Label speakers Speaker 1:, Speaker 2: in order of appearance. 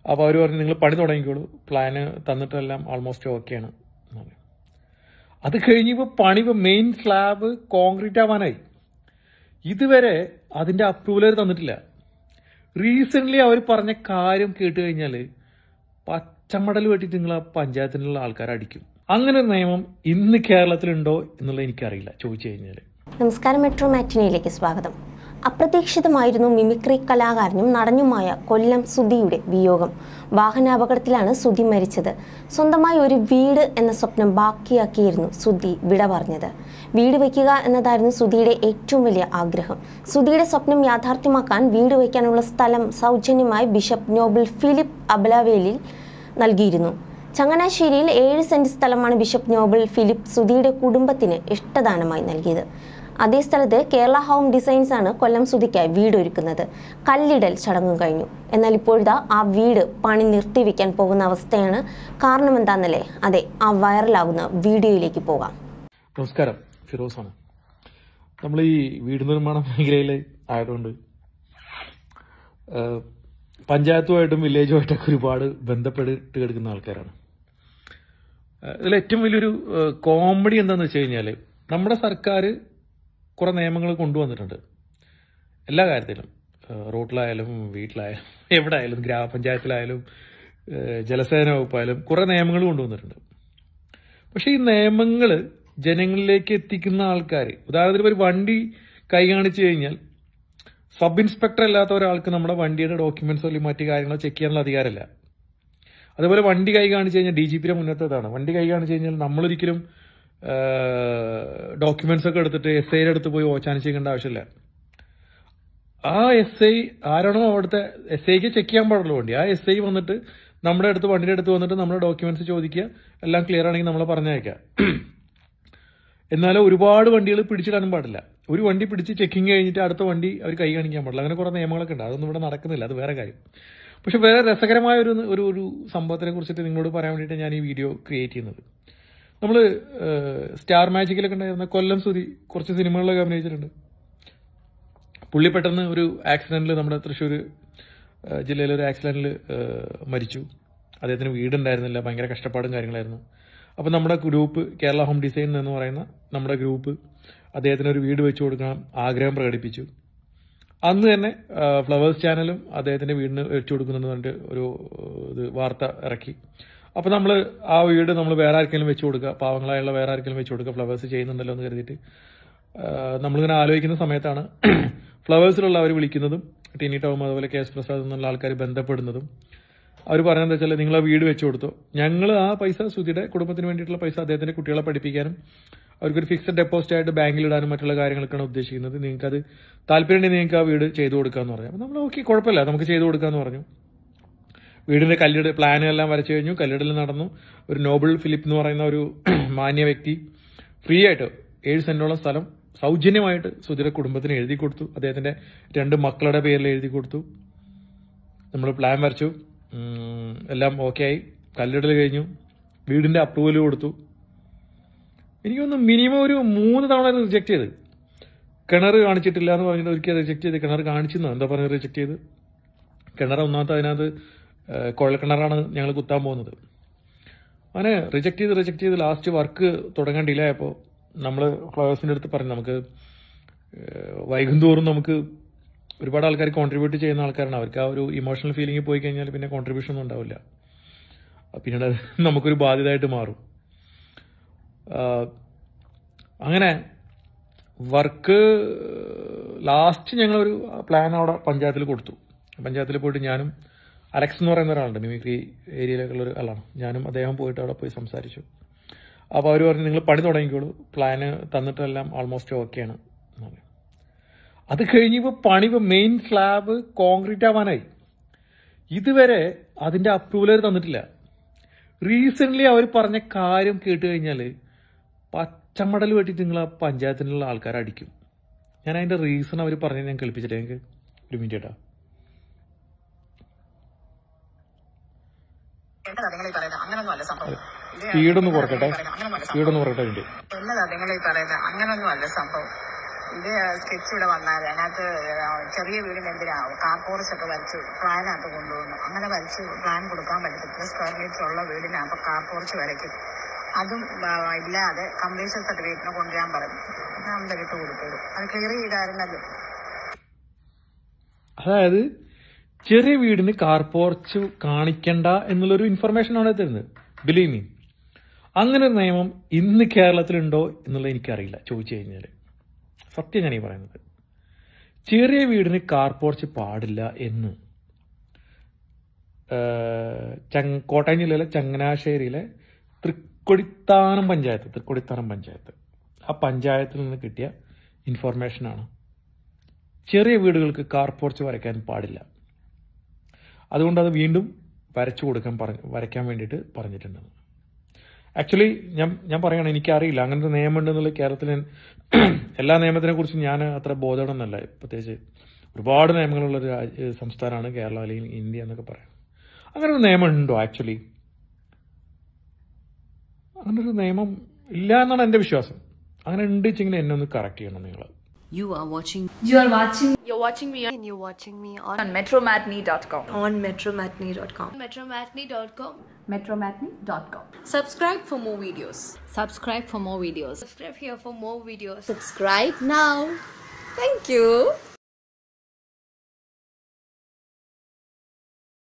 Speaker 1: അപ്പോൾ അവർ പറഞ്ഞു നിങ്ങൾ പണി തുടങ്ങിക്കോളൂ പ്ലാന് തന്നിട്ടെല്ലാം ഓൾമോസ്റ്റ് ഓക്കെയാണ് എന്ന് പറഞ്ഞു. അത് കഴിഞ്ഞപ്പോൾ പണി ഇപ്പോൾ മെയിൻ സ്ലാബ് കോൺക്രീറ്റ് ആവാനായി ഇതുവരെ അതിന്റെ അപ്രൂവൽ തന്നിട്ടില്ല റീസെന്റ് അവർ പറഞ്ഞ കാര്യം കേട്ട് കഴിഞ്ഞാൽ പച്ചമടൽ വെട്ടിട്ട് നിങ്ങൾ ആ പഞ്ചായത്തിനുള്ള ആൾക്കാരെ അടിക്കും അങ്ങനെ ഒരു നിയമം ഇന്ന് കേരളത്തിലുണ്ടോ എന്നുള്ളത് എനിക്കറിയില്ല ചോദിച്ചു കഴിഞ്ഞാൽ
Speaker 2: നമസ്കാരം മെട്രോ മാറ്റിനിയിലേക്ക് സ്വാഗതം അപ്രതീക്ഷിതമായിരുന്നു മിമിക്രി കലാകാരനും നടനുമായ കൊല്ലം സുധിയുടെ വിയോഗം വാഹനാപകടത്തിലാണ് സുധി മരിച്ചത് സ്വന്തമായി ഒരു വീട് എന്ന സ്വപ്നം ബാക്കിയാക്കിയിരുന്നു സുധി വിട പറഞ്ഞത് വീട് വയ്ക്കുക എന്നതായിരുന്നു സുധിയുടെ ഏറ്റവും വലിയ ആഗ്രഹം സുധിയുടെ സ്വപ്നം യാഥാർത്ഥ്യമാക്കാൻ വീട് വയ്ക്കാനുള്ള സ്ഥലം സൗജന്യമായി ബിഷപ്പ് നോബൽ ഫിലിപ്പ് അബലാവേലിൽ നൽകിയിരുന്നു ചങ്ങനാശ്ശേരിയിൽ ഏഴ് സെന്റ് സ്ഥലമാണ് ബിഷപ്പ് നോബൽ ഫിലിപ്പ് സുധിയുടെ കുടുംബത്തിന് ഇഷ്ടദാനമായി നൽകിയത് അതേ സ്ഥലത്ത് കേരള ഹോം ഡിസൈൻസ് ആണ് കൊല്ലം സുധിക്കായി വീട് ഒരുക്കുന്നത് കല്ലിടൽ ചടങ്ങ് കഴിഞ്ഞു എന്നാൽ ഇപ്പോഴിതാ ആ വീട് പണി നിർത്തിവെക്കാൻ പോകുന്ന അവസ്ഥയാണ് കാരണം എന്താണെന്നല്ലേ അതെ ആ വൈറലാകുന്ന വീഡിയോയിലേക്ക് പോകാം
Speaker 1: നമസ്കാരം ഫിറോസാണ് നമ്മൾ ഈ വീട് നിർമ്മാണ മേഖലയിൽ ആയതുകൊണ്ട് ഏഹ്, പഞ്ചായത്തുമായിട്ടും വില്ലേജുമായിട്ടൊക്കെ ഒരുപാട് ബന്ധപ്പെട്ട് കിടക്കുന്ന ആൾക്കാരാണ് ഏഹ്, ഇതിൽ ഏറ്റവും വലിയൊരു ഏഹ്, കോമഡി എന്താണെന്ന് വെച്ച് കഴിഞ്ഞാൽ നമ്മുടെ സർക്കാർ കുറെ നിയമങ്ങൾ കൊണ്ടുവന്നിട്ടുണ്ട് എല്ലാ കാര്യത്തിലും ഏഹ്, റോട്ടിലായാലും വീട്ടിലായാലും എവിടെ ആയാലും ഗ്രാമപഞ്ചായത്തിലായാലും ഏഹ്, ജലസേന വകുപ്പായാലും കുറെ നിയമങ്ങൾ കൊണ്ടുവന്നിട്ടുണ്ട് പക്ഷെ ഈ നിയമങ്ങൾ ജനങ്ങളിലേക്ക് എത്തിക്കുന്ന ആൾക്കാർ ഉദാഹരണത്തിന് ഒരു വണ്ടി കൈ കാണിച്ചു കഴിഞ്ഞാൽ സബ് ഇൻസ്പെക്ടർ അല്ലാത്ത ഒരാൾക്ക് നമ്മുടെ വണ്ടിയുടെ ഡോക്യുമെന്റ്സോ അല്ലെങ്കിൽ മറ്റു കാര്യങ്ങളോ ചെക്ക് ചെയ്യാനുള്ള അധികാരമില്ല അതുപോലെ വണ്ടി കൈ കാണിച്ചു കഴിഞ്ഞാൽ ഡി ജി പിയുടെ മുന്നത്തേതാണ് വണ്ടി കൈ കാണിച്ചു കഴിഞ്ഞാൽ നമ്മളൊരിക്കലും ഡോക്യുമെന്റ്സ് ഒക്കെ എടുത്തിട്ട് എസ് ഐയുടെ അടുത്ത് പോയി ഓച്ചാനിച്ച് ചെയ്യേണ്ട ആവശ്യമില്ല ആ എസ് ഐ ആരാണോ അവിടുത്തെ എസ് ഐക്ക് ചെക്ക് ചെയ്യാൻ പാടുള്ളൂ വണ്ടി ആ എസ് ഐ വന്നിട്ട് നമ്മുടെ അടുത്ത് വണ്ടിയുടെ അടുത്ത് വന്നിട്ട് നമ്മുടെ ഡോക്യുമെന്റ്സ് ചോദിക്കുക എല്ലാം ക്ലിയർ ആണെങ്കിൽ നമ്മളെ പറഞ്ഞയക്കാം എന്നാലും ഒരുപാട് വണ്ടികൾ പിടിച്ചിടാനും പാടില്ല ഒരു വണ്ടി പിടിച്ച് ചെക്കിങ് കഴിഞ്ഞിട്ട് അടുത്ത വണ്ടി അവർ കൈ കാണിക്കാൻ പാടില്ല അങ്ങനെ കുറെ നിയമങ്ങളൊക്കെ ഉണ്ട് അതൊന്നും ഇവിടെ നടക്കുന്നില്ല അത് വേറെ കാര്യം പക്ഷെ വേറെ രസകരമായ ഒരു ഒരു ഒരു സംഭവത്തിനെ കുറിച്ചിട്ട് നിങ്ങളോട് പറയാൻ വേണ്ടിയിട്ട് ഞാൻ ഈ വീഡിയോ ക്രിയേറ്റ് ചെയ്യുന്നത് നമ്മൾ സ്റ്റാർ മാജിക്കിലൊക്കെ ഉണ്ടായിരുന്ന കൊല്ലം സുതി കുറച്ച് സിനിമകളിലൊക്കെ അഭിനയിച്ചിട്ടുണ്ട് പുള്ളി പെട്ടെന്ന് ഒരു ആക്സിഡന്റിൽ നമ്മുടെ തൃശ്ശൂർ ജില്ലയിലെ ഒരു ആക്സിഡന്റിൽ മരിച്ചു അദ്ദേഹത്തിന് വീടുണ്ടായിരുന്നില്ല ഭയങ്കര കഷ്ടപ്പാടും കാര്യങ്ങളായിരുന്നു അപ്പം നമ്മുടെ ഗ്രൂപ്പ് കേരള ഹോം ഡിസൈൻ എന്ന് പറയുന്ന നമ്മുടെ ഗ്രൂപ്പ് അദ്ദേഹത്തിന് ഒരു വീട് വെച്ചു കൊടുക്കണം ആഗ്രഹം പ്രകടിപ്പിച്ചു അന്ന് തന്നെ ഫ്ലവേഴ്സ് ചാനലും അദ്ദേഹത്തിന്റെ വീടിന് വെച്ചു കൊടുക്കുന്നുണ്ട് പറഞ്ഞിട്ട് ഒരു ഏഹ്, ഇത് വാർത്ത ഇറക്കി അപ്പൊ നമ്മൾ ആ വീട് നമ്മൾ വേറെ ആർക്കെങ്കിലും വെച്ചു കൊടുക്കുക പാവങ്ങളായുള്ള വേറെ ആർക്കെങ്കിലും വെച്ചു കൊടുക്കുക ഫ്ലവേഴ്സ് ചെയ്യുന്നുണ്ടല്ലോ എന്ന് കരുതിയിട്ട് ആഹ്, നമ്മളിങ്ങനെ ആലോചിക്കുന്ന സമയത്താണ് ഫ്ലവേഴ്സിലുള്ള അവർ വിളിക്കുന്നതും ടിനി ടോം അതുപോലെ കെ എസ് പ്രസാദ് എന്നുള്ള ആൾക്കാർ ബന്ധപ്പെടുന്നതും അവർ പറഞ്ഞതെന്ന് വെച്ചാൽ നിങ്ങൾ ആ വീട് വെച്ചു കൊടുത്തു ഞങ്ങൾ ആ പൈസ സുധിയുടെ കുടുംബത്തിന് വേണ്ടിയിട്ടുള്ള പൈസ അദ്ദേഹത്തിന്റെ കുട്ടികളെ പഠിപ്പിക്കാനും അവർക്കൊരു ഫിക്സഡ് ഡെപ്പോസിറ്റ് ആയിട്ട് ബാങ്കിൽ ഇടാനും മറ്റുള്ള കാര്യങ്ങളൊക്കെയാണ് ഉദ്ദേശിക്കുന്നത് നിങ്ങൾക്ക് അത് താല്പര്യം ഉണ്ടെങ്കിൽ നിങ്ങൾക്ക് ആ വീട് ചെയ്തു കൊടുക്കാന്ന് പറഞ്ഞു അപ്പോൾ നമ്മൾ ഓക്കെ കുഴപ്പമില്ല നമുക്ക് ചെയ്തു കൊടുക്കാന്ന് പറഞ്ഞു വീടിന്റെ കല്ലിട പ്ലാനെല്ലാം വരച്ചു കഴിഞ്ഞു കല്ലിടൽ നടന്നു ഒരു നോബിൾ ഫിലിപ്പ് എന്ന് പറയുന്ന ഒരു മാന്യ വ്യക്തി ഫ്രീ ആയിട്ട് ഏഴ് സെന്റോളം സ്ഥലം സൗജന്യമായിട്ട് സുധിയുടെ കുടുംബത്തിന് എഴുതി കൊടുത്തു അദ്ദേഹത്തിന്റെ രണ്ട് മക്കളുടെ പേരിൽ എഴുതി കൊടുത്തു നമ്മൾ പ്ലാൻ വരച്ചു ഉം, എല്ലാം ഓക്കെ ആയി കല്ലിടൽ കഴിഞ്ഞു വീടിന്റെ അപ്രൂവൽ കൊടുത്തു എനിക്കൊന്ന് മിനിമം ഒരു മൂന്ന് തവണ റിജക്ട് ചെയ്ത് കിണർ കാണിച്ചിട്ടില്ല എന്ന് പറഞ്ഞിട്ട് ഒരിക്കൽ റിജക്ട് ചെയ്ത് കിണർ കാണിച്ചെന്നോ എന്താ പറഞ്ഞത് റിജക്ട് ചെയ്ത് കിണർ ഒന്നാമത്തെ അതിനകത്ത് ഏഹ്, കുഴൽക്കിണറാണ് ഞങ്ങൾ കുത്താൻ പോകുന്നത് അങ്ങനെ റിജക്ട് ചെയ്ത് റിജക്ട് ചെയ്ത് ലാസ്റ്റ് വർക്ക് തുടങ്ങാൻ ഡിലേ ആയപ്പോൾ നമ്മൾ ഫ്ലവേഴ്സിൻ്റെ അടുത്ത് പറഞ്ഞു നമുക്ക് ഏഹ്, വൈകുന്തോറും നമുക്ക് ഒരുപാട് ആൾക്കാർ കോൺട്രിബ്യൂട്ട് ചെയ്യുന്ന ആൾക്കാരാണ് അവർക്ക് ആ ഒരു ഇമോഷണൽ ഫീലിംഗ് പോയി കഴിഞ്ഞാൽ പിന്നെ കോൺട്രിബ്യൂഷൻ ഒന്നും ഉണ്ടാവില്ല അഹ് പിന്നീട് അത് നമുക്കൊരു ബാധ്യതയായിട്ട് മാറും ആഹ്, അങ്ങനെ വർക്ക് ലാസ്റ്റ് ഞങ്ങളൊരു പ്ലാൻ അവിടെ പഞ്ചായത്തിൽ കൊടുത്തു പഞ്ചായത്തിൽ പോയിട്ട് ഞാനും അലക്സ് എന്ന് പറയുന്ന ഒരാളുണ്ട് മിമിക്രി ഏരിയയിലേക്കുള്ള ഒരു ആളാണ് ഞാനും അദ്ദേഹം പോയിട്ട് അവിടെ പോയി സംസാരിച്ചു അപ്പോൾ അവർ പറഞ്ഞു നിങ്ങൾ പണി തുടങ്ങിക്കോളൂ പ്ലാന് തന്നിട്ടെല്ലാം ഓൾമോസ്റ്റ് ഓക്കെയാണ് എന്ന് പറഞ്ഞു. അത് കഴിഞ്ഞപ്പോൾ പണി ഇപ്പോൾ മെയിൻ സ്ലാബ് കോൺക്രീറ്റ് ആവാനായി ഇതുവരെ അതിന്റെ അപ്രൂവൽ തന്നിട്ടില്ല റീസെന്റ് അവർ പറഞ്ഞ കാര്യം കേട്ട് കഴിഞ്ഞാൽ പച്ചമടൽ വെട്ടിട്ട് നിങ്ങൾ ആ പഞ്ചായത്തിനുള്ള ആൾക്കാരെ അടിക്കും ഞാൻ അതിന്റെ റീസൺ അവർ പറഞ്ഞത് ഞാൻ കേൾപ്പിച്ചിട്ട് എനിക്ക് ഒരു മിനിറ്റ് കേട്ടോ
Speaker 3: എന്നതാ നിങ്ങൾ ഈ പറയുന്നത് അങ്ങനൊന്നും അല്ല സംഭവം ഇത്
Speaker 1: സ്പീഡ് ഒന്ന് കുറക്കട്ടെ
Speaker 3: അങ്ങനൊന്നും അല്ല
Speaker 1: സ്പീഡ് ഒന്ന് കുറക്കട്ടെ വേണ്ടി
Speaker 3: എന്നതാ നിങ്ങൾ ഈ പറയുന്നത് അങ്ങനൊന്നും അല്ല സംഭവം ഇത് സ്കെച്ച് ഇവിടെ വന്നാൽ അതിനകത്ത് ചെറിയ വീടിന് എന്തിനാ കാർ പോർച്ച് ഒക്കെ വരച്ച് പ്ലാനകത്ത് കൊണ്ടുവന്നു അങ്ങനെ വരച്ച് പ്ലാൻ കൊടുക്കാൻ പറ്റും ഇത്ര സ്ക്വയർ മീറ്റർ ഉള്ള വീടിന് അപ്പൊ കാർ പോർച്ച് വരയ്ക്കും അതും ആ, ഇല്ലാതെ കംപ്ലീഷൻ സർട്ടിഫിക്കറ്റിന് കൊണ്ടുവരാൻ പറഞ്ഞു നമ്മുടെ ഇട്ട് കൊടുത്തത് അത് ക്ലിയർ ചെയ്തായിരുന്നല്ലോ
Speaker 1: അതായത് ചെറിയ വീടിന് കാർ പോർച്ച് കാണിക്കണ്ട എന്നുള്ളൊരു ഇൻഫർമേഷൻ ആണ് തരുന്നത് ബിലീവ് മീ അങ്ങനെ ഒരു നിയമം ഇന്ന് കേരളത്തിലുണ്ടോ എന്നുള്ളത് എനിക്കറിയില്ല ചോദിച്ചു കഴിഞ്ഞാൽ സത്യം ഞാൻ ഈ പറയുന്നത് ചെറിയ വീടിന് കാർ പോർച്ച് പാടില്ല എന്ന് ഏഹ്, ചങ് കോട്ടയം ജില്ലയിലെ ചങ്ങനാശ്ശേരിയിലെ തൃക്കൊടിത്താനം പഞ്ചായത്ത് തൃക്കൊടിത്താനം പഞ്ചായത്ത് ആ പഞ്ചായത്തിൽ നിന്ന് കിട്ടിയ ഇൻഫർമേഷനാണ് ചെറിയ വീടുകൾക്ക് കാർ പോർച്ച് വരയ്ക്കാൻ പാടില്ല അതുകൊണ്ട് അത് വീണ്ടും വരച്ചു കൊടുക്കാൻ പറഞ്ഞ് വരയ്ക്കാൻ വേണ്ടിയിട്ട് പറഞ്ഞിട്ടുണ്ട് ആക്ച്വലി ഞാൻ ഞാൻ പറയുകയാണ് എനിക്കറിയില്ല അങ്ങനത്തെ നിയമമുണ്ടെന്നുള്ള കേരളത്തിൽ ഞാൻ എല്ലാ നിയമത്തിനെ കുറിച്ചും ഞാൻ അത്ര ബോധവാനൊന്നല്ല പ്രത്യേകിച്ച് ഒരുപാട് നിയമങ്ങളുള്ള ഒരു രാജ്യ- സംസ്ഥാനമാണ് കേരളം അല്ലെങ്കിൽ ഇന്ത്യ എന്നൊക്കെ പറയാം അങ്ങനെ ഒരു നിയമം ഉണ്ടോ ആക്ച്വലി അങ്ങനെ ഒരു നിയമം ഇല്ല എന്നാണ് എൻ്റെ വിശ്വാസം അങ്ങനെ ഉണ്ട് വെച്ചെങ്കിൽ എന്നെ ഒന്ന് കറക്റ്റ് ചെയ്യണം നിങ്ങൾ
Speaker 4: You are watching
Speaker 5: You are watching
Speaker 6: You're watching me
Speaker 7: and you're watching me on,
Speaker 6: on metromatney.com.
Speaker 7: on metromatney.com.
Speaker 6: Metromatney.com.
Speaker 5: metromatney.com.
Speaker 4: subscribe for more videos
Speaker 6: Subscribe for more videos.
Speaker 7: Subscribe here for more videos.
Speaker 6: Subscribe now. Thank you.